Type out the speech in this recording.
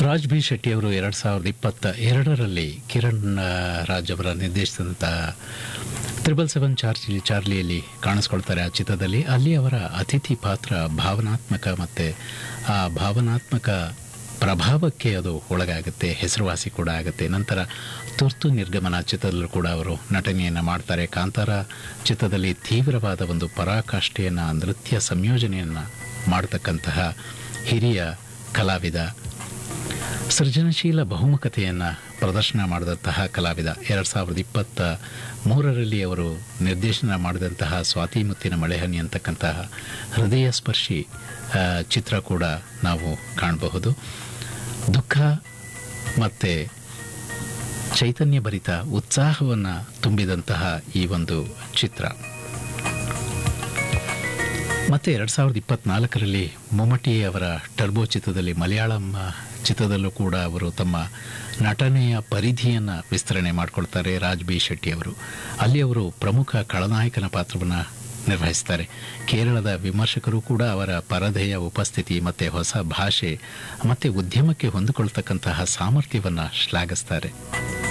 Raj B Shetty ಅವರು ಎರಡು ಸಾವಿರದ ಇಪ್ಪತ್ತ ಎರಡರಲ್ಲಿ ಕಿರಣ್ ಆ, ರಾಜ್ ಅವರ ನಿರ್ದೇಶಿಸಿದಂತಹ ತ್ರಿಬಲ್ ಸೆವೆನ್ ಚಾರ್ಜಿ ಚಾರ್ಲಿಯಲ್ಲಿ ಕಾಣಿಸ್ಕೊಳ್ತಾರೆ ಆ ಚಿತ್ರದಲ್ಲಿ ಅಲ್ಲಿ ಅವರ ಅತಿಥಿ ಪಾತ್ರ ಭಾವನಾತ್ಮಕ ಮತ್ತು ಆ ಭಾವನಾತ್ಮಕ ಪ್ರಭಾವಕ್ಕೆ ಅದು ಒಳಗಾಗುತ್ತೆ ಹೆಸರುವಾಸಿ ಕೂಡ ಆಗುತ್ತೆ ನಂತರ ತುರ್ತು ನಿರ್ಗಮನ ಚಿತ್ರದಲ್ಲೂ ಕೂಡ ಅವರು ನಟನೆಯನ್ನು ಮಾಡ್ತಾರೆ ಕಾಂತಾರ ಚಿತ್ರದಲ್ಲಿ ತೀವ್ರವಾದ ಒಂದು ಪರಾಕಾಷ್ಠೆಯನ್ನು ನೃತ್ಯ ಸಂಯೋಜನೆಯನ್ನು ಮಾಡತಕ್ಕಂತಹ ಹಿರಿಯ ಕಲಾವಿದ ಸೃಜನಶೀಲ ಬಹುಮುಖತೆಯನ್ನು ಪ್ರದರ್ಶನ ಮಾಡಿದಂತಹ ಕಲಾವಿದ ಎರಡು ಸಾವಿರದ ಇಪ್ಪತ್ತ ಮೂರರಲ್ಲಿ ಅವರು ನಿರ್ದೇಶನ ಮಾಡಿದಂತಹ ಸ್ವಾತಿ ಮುತ್ತಿನ ಮಳೆಹನಿ ಅಂತಕ್ಕಂತಹ ಹೃದಯ ಸ್ಪರ್ಶಿ ಆ, ಚಿತ್ರ ಕೂಡ ನಾವು ಕಾಣಬಹುದು ದುಃಖ ಮತ್ತು ಚೈತನ್ಯ ಭರಿತ ಉತ್ಸಾಹವನ್ನು ತುಂಬಿದಂತಹ ಈ ಒಂದು ಚಿತ್ರ ಮತ್ತೆ ಎರಡು ಸಾವಿರದ ಇಪ್ಪತ್ನಾಲ್ಕರಲ್ಲಿ ಮಮ್ಮಟಿ ಅವರ ಟರ್ಬೋ ಚಿತ್ರದಲ್ಲಿ ಮಲಯಾಳಂ ಆ, ಚಿತ್ರದಲ್ಲೂ ಕೂಡ ಅವರು ತಮ್ಮ ನಟನೆಯ ಪರಿಧಿಯನ್ನು ವಿಸ್ತರಣೆ ಮಾಡಿಕೊಳ್ತಾರೆ ರಾಜ್ ಬಿ ಶೆಟ್ಟಿ ಅವರು ಅಲ್ಲಿ ಅವರು ಪ್ರಮುಖ ಖಳನಾಯಕನ ಪಾತ್ರವನ್ನು ನಿರ್ವಹಿಸ್ತಾರೆ ಕೇರಳದ ವಿಮರ್ಶಕರು ಕೂಡ ಅವರ ಪರದೆಯ ಉಪಸ್ಥಿತಿ ಮತ್ತು ಹೊಸ ಭಾಷೆ ಮತ್ತು ಉದ್ಯಮಕ್ಕೆ ಹೊಂದಿಕೊಳ್ತಕ್ಕಂತಹ ಸಾಮರ್ಥ್ಯವನ್ನು ಶ್ಲಾಘಿಸ್ತಾರೆ